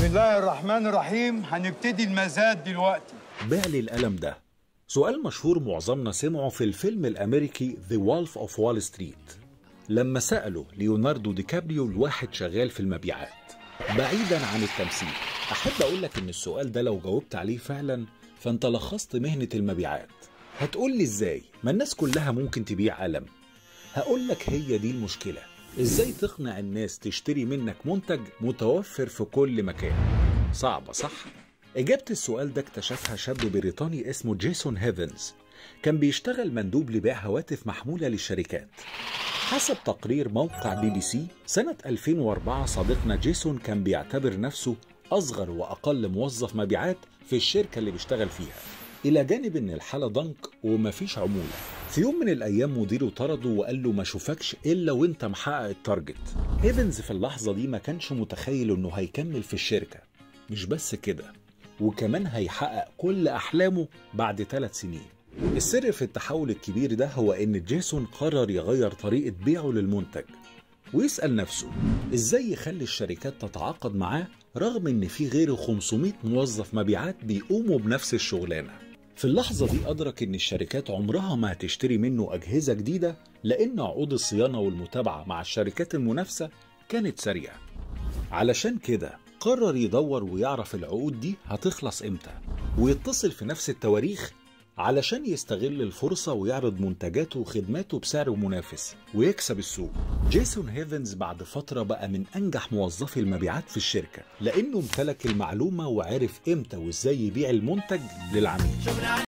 بسم الله الرحمن الرحيم هنبتدي المزاد دلوقتي بيع لي القلم ده سؤال مشهور معظمنا سمعه في الفيلم الأمريكي The Wolf of Wall Street لما سأله ليوناردو دي كابريو الواحد شغال في المبيعات بعيدا عن التمثيل أحب أقول لك إن السؤال ده لو جاوبت عليه فعلا فأنت لخصت مهنة المبيعات هتقول لي إزاي ما الناس كلها ممكن تبيع قلم هقول لك هي دي المشكلة إزاي تقنع الناس تشتري منك منتج متوفر في كل مكان صعبة صح؟ إجابة السؤال ده اكتشفها شاب بريطاني اسمه جيسون هيفنز كان بيشتغل مندوب لبيع هواتف محمولة للشركات حسب تقرير موقع بي بي سي سنة 2004 صديقنا جيسون كان بيعتبر نفسه أصغر وأقل موظف مبيعات في الشركة اللي بيشتغل فيها إلى جانب إن الحالة ضنك ومفيش عمولة في يوم من الأيام مديره طرده وقال له ما شوفكش إلا وإنت محقق التارجت ايفنز في اللحظة دي ما كانش متخيل إنه هيكمل في الشركة مش بس كده وكمان هيحقق كل أحلامه بعد ثلاث سنين السر في التحول الكبير ده هو إن جيسون قرر يغير طريقة بيعه للمنتج ويسأل نفسه إزاي يخلي الشركات تتعاقد معاه رغم إن في غيره 500 موظف مبيعات بيقوموا بنفس الشغلانة في اللحظة دي أدرك إن الشركات عمرها ما هتشتري منه أجهزة جديدة لأن عقود الصيانة والمتابعة مع الشركات المنافسة كانت سريعة علشان كده قرر يدور ويعرف العقود دي هتخلص امتى ويتصل في نفس التواريخ علشان يستغل الفرصة ويعرض منتجاته وخدماته بسعر منافس ويكسب السوق جيسون هيفنز بعد فترة بقى من أنجح موظفي المبيعات في الشركة لأنه امتلك المعلومة وعرف امتى وازاي يبيع المنتج للعميل